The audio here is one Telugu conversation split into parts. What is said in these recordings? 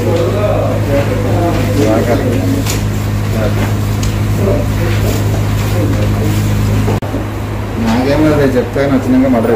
నాకేం లేదు చెప్తే నచ్చినాక మర్రే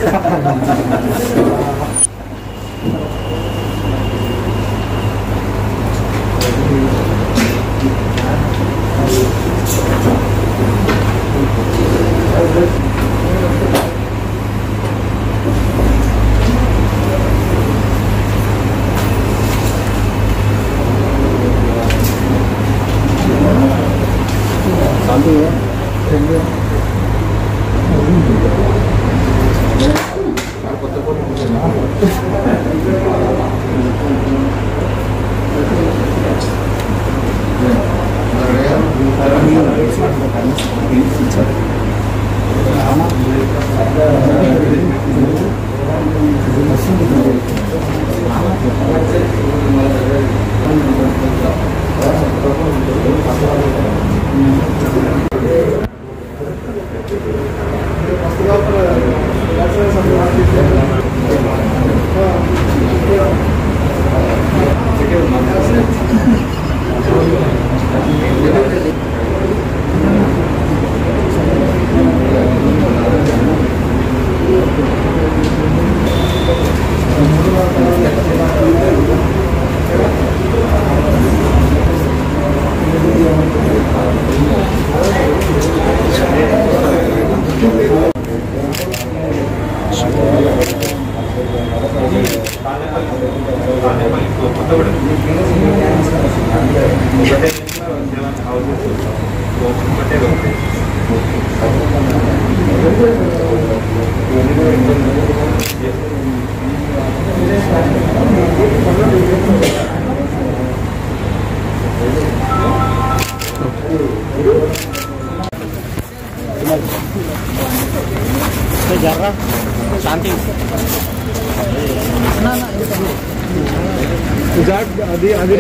అది అది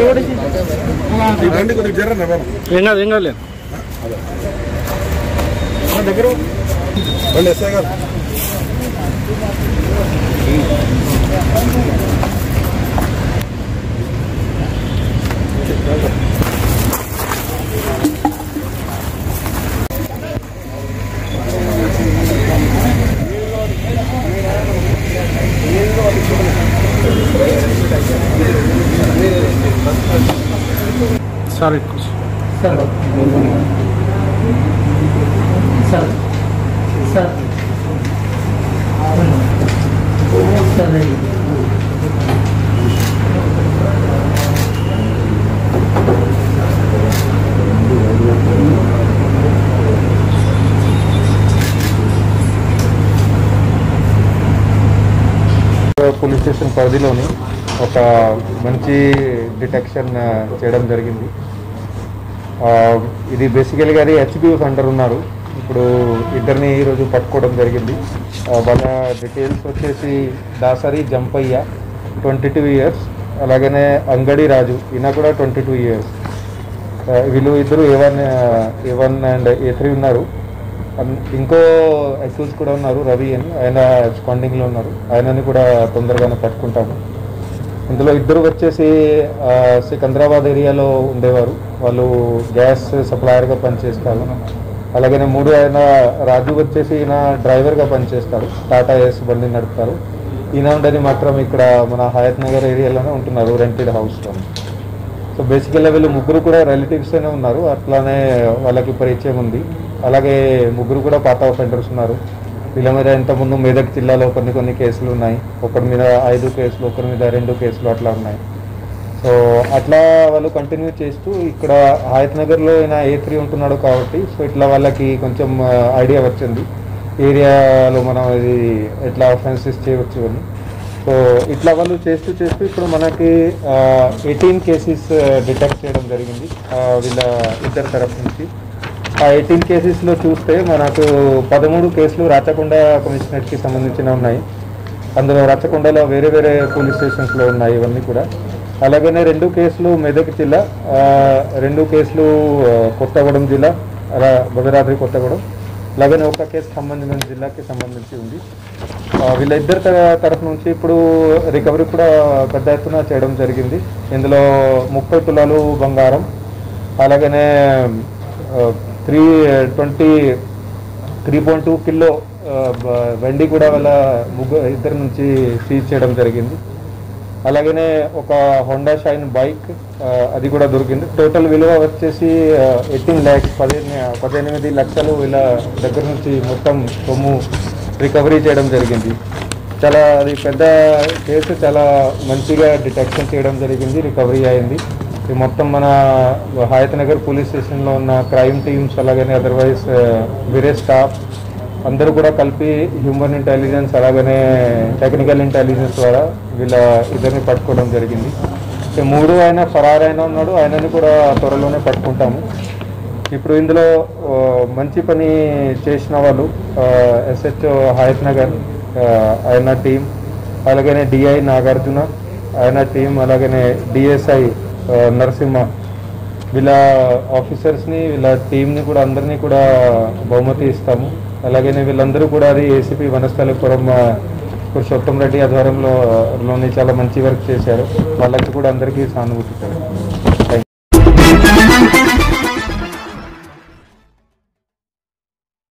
రండి కొద్దిగా జర్ర ఏం కాదు ఏం కాదు దగ్గర రండి SI garu sir sir sir sir sir police station పరిధిలోని ఒక మంచి డిటెక్షన్ ఆ, చేయడం జరిగింది ఆ, ఇది బేసికల్గా అది హెచ్బిఎస్ అండర్ ఉన్నారు ఇప్పుడు ఇద్దరిని ఈరోజు పట్టుకోవడం జరిగింది ఆ, వాళ్ళ డీటెయిల్స్ వచ్చేసి Dasari Jampaiah twenty two years అలాగనే అంగడి రాజు ఈయన కూడా ట్వంటీ టూ ఇయర్స్ వీళ్ళు ఇద్దరు A one A one and A three ఉన్నారు అన్- ఇంకో అక్యూజ్ కూడా ఉన్నారు రవి అని ఆయన స్పాండింగ్లో ఉన్నారు ఆయనని కూడా తొందరగానే పట్టుకుంటాము ఇందులో ఇద్దరు వచ్చేసి ఆ, సికింద్రాబాద్ ఏరియాలో ఉండేవారు వాళ్ళు గ్యాస్ సప్లయర్గా పనిచేస్తారు అలాగనే మూడు ఆయన రాజు వచ్చేసి ఈయన డ్రైవర్గా పనిచేస్తారు టాటా ఏస్ బండి నడుపుతారు ఈయన ఉండేది మాత్రం ఇక్కడ మన హయత్ నగర్ ఏరియాలోనే ఉంటున్నారు రెంటెడ్ హౌస్లో సో బేసికల్గా వీళ్ళు ముగ్గురు కూడా రిలేటివ్స్ అనే ఉన్నారు అట్లానే వాళ్ళకి పరిచయం ఉంది అలాగే ముగ్గురు కూడా పాత అఫెండర్స్ ఉన్నారు వీళ్ళ మీద ఇంతకుముందు మెదక్ జిల్లాలో కొన్ని కొన్ని కేసులు ఉన్నాయి ఒకరి మీద ఐదు కేసులు ఒకరి మీద రెండు కేసులు అట్లా ఉన్నాయి సో అట్లా వాళ్ళు కంటిన్యూ చేస్తూ ఇక్కడ హాయత్ నగర్లో ఆయన ఏ త్రీ ఉంటున్నాడు కాబట్టి సో ఇట్లా వాళ్ళకి కొంచెం ఐడియా వచ్చింది ఏరియాలో మనం ఇది ఎట్లా అఫెన్సెస్ చేయవచ్చు అని సో ఇట్లా వాళ్ళు చేస్తూ చేస్తూ ఇప్పుడు మనకి ఎయిటీన్ కేసెస్ డిటెక్ట్ చేయడం జరిగింది ఆ, వీళ్ళ ఇద్దరు తరఫు నుంచి ఆ ఎయిటీన్ కేసెస్లో చూస్తే మనకు పదమూడు కేసులు రాచకొండ కమిషనరేట్కి సంబంధించిన ఉన్నాయి అందులో రచ్చకొండలో వేరే వేరే పోలీస్ స్టేషన్స్లో ఉన్నాయి ఇవన్నీ కూడా అలాగనే రెండు కేసులు మెదక్ జిల్లా ఆ, రెండు కేసులు ఆ, కొత్తగూడెం జిల్లా అలా భద్రాద్రి కొత్తగూడెం అలాగనే ఒక కేసు ఖమ్మం జిల్లాకి సంబంధించి ఉంది ఆ, వీళ్ళిద్దరి త- తరఫు నుంచి ఇప్పుడు రికవరీ కూడా పెద్ద ఎత్తున చేయడం జరిగింది ఇందులో ముప్పై తులాలు బంగారం అలాగనే three twenty three point two kilo ఆ, బ- వెండి కూడా వాళ్ళ ముగ్గురు ఇద్దరి నుంచి సీజ్ చేయడం జరిగింది అలాగనే ఒక హోండా షైన్ బైక్ ఆ, అది కూడా దొరికింది టోటల్ విలువ వచ్చేసి ఎయిటీన్ ల్యాక్స్ పదిహేను పద్దెనిమిది లక్షలు వీళ్ళ దగ్గర నుంచి మొత్తం సొమ్ము రికవరీ చేయడం జరిగింది చాలా అది పెద్ద కేసు చాలా మంచిగా డిటెక్షన్ చేయడం జరిగింది రికవరీ అయింది ఇది మొత్తం మన హయత్ నగర్ పోలీస్ స్టేషన్లో ఉన్న క్రైమ్ టీమ్స్ అలాగనే అదర్వైజ్ వేరే స్టాఫ్ అందరూ కూడా కలిపి హ్యూమన్ ఇంటెలిజెన్స్ అలాగనే టెక్నికల్ ఇంటెలిజెన్స్ ద్వారా వీళ్ళ ఇద్దరిని పట్టుకోవడం జరిగింది ఈ మూడు ఆయన ఫరార్ అయిన ఉన్నాడు ఆయనని కూడా త్వరలోనే పట్టుకుంటాము ఇప్పుడు ఇందులో ఆ, మంచి పని చేసిన వాళ్ళు ఎస్హెచ్ హయత్ నగర్ ఆ, ఆయన టీం అలాగనే డిఐ నాగార్జున ఆయన టీం అలాగనే డిఎస్ఐ నరసింహ వీళ్ళ ఆఫీసర్స్ని వీళ్ళ టీంని కూడా అందరినీ కూడా బహుమతి ఇస్తాము అలాగనే వీళ్ళందరూ కూడా అది ఏసీపీ వనస్థలిపురం ఆ, పురుషోత్తం రెడ్డి ఆధ్వర్యంలో లోని చాలా మంచి వర్క్ చేశారు వాళ్ళకి కూడా అందరికీ సానుభూతి